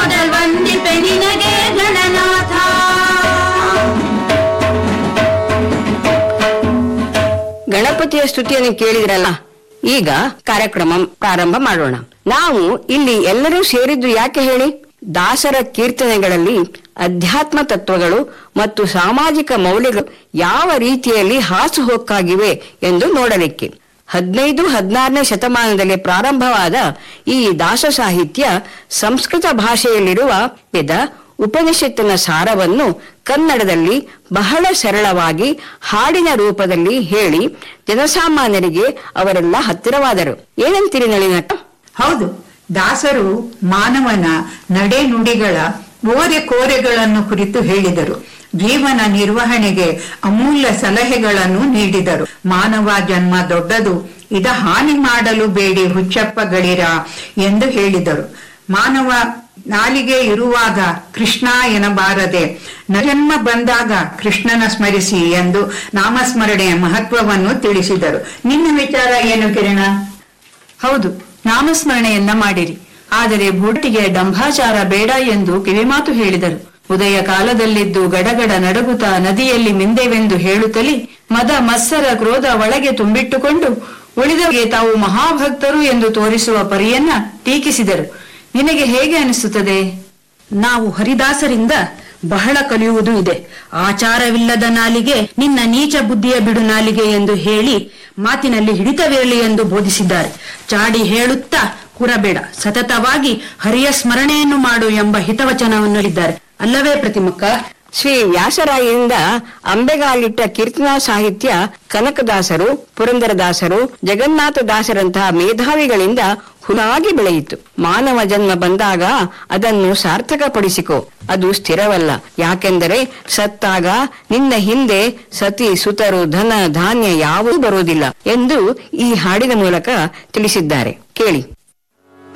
ಮೊದಲ್ ವಂದಿಪೆ ನಿನಗೆ ಗಣನಾಥ ಗಣಪತಿಯ ಸ್ತುತಿಯನ್ನು ಕೇಳಿದ್ರಲ್ಲ ಈಗ ಕಾರ್ಯಕ್ರಮ ಪ್ರಾರಂಭ ಮಾಡೋಣ ನಾವು ಇಲ್ಲಿ ಎಲ್ಲರೂ ಸೇರಿದ್ದು ಯಾಕೆ ಹೇಳಿ ದಾಸರ ಕೀರ್ತನೆಗಳಲ್ಲಿ ಅಧ್ಯಾತ್ಮ ತತ್ವಗಳು ಮತ್ತು ಸಾಮಾಜಿಕ ಮೌಲ್ಯಗಳು ಯಾವ ರೀತಿಯಲ್ಲಿ ಹಾಸುಹೊಕ್ಕಾಗಿವೆ ಎಂದು ನೋಡಲಿಕ್ಕೆ ಹದಿನೈದು ಹದಿನಾರನೇ ಶತಮಾನದಲ್ಲಿ ಪ್ರಾರಂಭವಾದ ಈ ದಾಸ ಸಾಹಿತ್ಯ ಸಂಸ್ಕೃತ ಭಾಷೆಯಲ್ಲಿರುವ ವೇದ ಉಪನಿಷತ್ತಿನ ಸಾರವನ್ನು ಕನ್ನಡದಲ್ಲಿ ಬಹಳ ಸರಳವಾಗಿ ಹಾಡಿನ ರೂಪದಲ್ಲಿ ಹೇಳಿ ಜನಸಾಮಾನ್ಯರಿಗೆ ಅವರೆಲ್ಲ ಹತ್ತಿರವಾದರು ಏನಂತೀರಿ ನಳಿನಕ್ಕ ಹೌದು ದಾಸರು ಮಾನವನ ನಡೆ ನುಡಿಗಳ ಓರೆ ಕೋರೆಗಳನ್ನು ಕುರಿತು ಹೇಳಿದರು ಜೀವನ ನಿರ್ವಹಣೆಗೆ ಅಮೂಲ್ಯ ಸಲಹೆಗಳನ್ನು ನೀಡಿದರು ಮಾನವ ಜನ್ಮ ದೊಡ್ಡದು ಇದ ಹಾನಿ ಮಾಡಲು ಬೇಡಿ ಹುಚ್ಚಪ್ಪಗಳಿರ ಎಂದು ಹೇಳಿದರು ಮಾನವ ನಾಲಿಗೆ ಇರುವಾಗ ಕೃಷ್ಣ ಎನ್ನಬಾರದೆ ಜನ್ಮ ಬಂದಾಗ ಕೃಷ್ಣನ ಸ್ಮರಿಸಿ ಎಂದು ನಾಮಸ್ಮರಣೆಯ ಮಹತ್ವವನ್ನು ತಿಳಿಸಿದರು ನಿನ್ನ ವಿಚಾರ ಏನು ಕಿರಣ ಹೌದು ನಾಮಸ್ಮರಣೆಯನ್ನ ಮಾಡಿರಿ ಆದರೆ ಬೂಟಿಗೆ ಡಂಭಾಚಾರ ಬೇಡ ಎಂದು ಕಿವಿಮಾತು ಹೇಳಿದರು ಉದಯ ಕಾಲದಲ್ಲಿದ್ದು ಗಡಗಡ ನಡಗುತ್ತ ನದಿಯಲ್ಲಿ ಮಿಂದೆವೆಂದು ಹೇಳುತ್ತಲೇ ಮದ ಮತ್ಸರ ಕ್ರೋಧ ಒಳಗೆ ತುಂಬಿಟ್ಟುಕೊಂಡು ಉಳಿದವರಿಗೆ ತಾವು ಮಹಾಭಕ್ತರು ಎಂದು ತೋರಿಸುವ ಪರಿಯನ್ನ ಟೀಕಿಸಿದರು ನಿನಗೆ ಹೇಗೆ ಅನಿಸುತ್ತದೆ ನಾವು ಹರಿದಾಸರಿಂದ ಬಹಳ ಕಲಿಯುವುದು ಇದೆ ಆಚಾರವಿಲ್ಲದ ನಾಲಿಗೆ ನಿನ್ನ ನೀಚ ಬುದ್ಧಿಯ ಬಿಡು ನಾಲಿಗೆ ಎಂದು ಹೇಳಿ ಮಾತಿನಲ್ಲಿ ಹಿಡಿತವಿರಲಿ ಎಂದು ಬೋಧಿಸಿದ್ದಾರೆ ಚಾಡಿ ಹೇಳುತ್ತಾ ಕುರಬೇಡ ಸತತವಾಗಿ ಹರಿಯ ಸ್ಮರಣೆಯನ್ನು ಮಾಡು ಎಂಬ ಹಿತವಚನವನ್ನು ಹೇಳಿದ್ದಾರೆ ಅಲ್ಲವೇ ಪ್ರತಿಮಕ್ಕ ಶ್ರೀ ವ್ಯಾಸರಾಯರಿಂದ ಅಂಬೆಗಾಲಿಟ್ಟ ಕೀರ್ತನಾ ಸಾಹಿತ್ಯ ಕನಕದಾಸರು ಪುರಂದರದಾಸರು ಜಗನ್ನಾಥದಾಸರಂತಹ ಮೇಧಾವಿಗಳಿಂದ ಹುಲಾಗಿ ಬೆಳೆಯಿತು ಮಾನವ ಜನ್ಮ ಬಂದಾಗ ಅದನ್ನು ಸಾರ್ಥಕಪಡಿಸಿಕೊ ಅದು ಸ್ಥಿರವಲ್ಲ ಯಾಕೆಂದರೆ ಸತ್ತಾಗ ನಿನ್ನ ಹಿಂದೆ ಸತಿ ಸುತರು ಧನ ಧಾನ್ಯ ಯಾವುದೂ ಬರುವುದಿಲ್ಲ ಎಂದು ಈ ಹಾಡಿನ ಮೂಲಕ ತಿಳಿಸಿದ್ದಾರೆ ಕೇಳಿ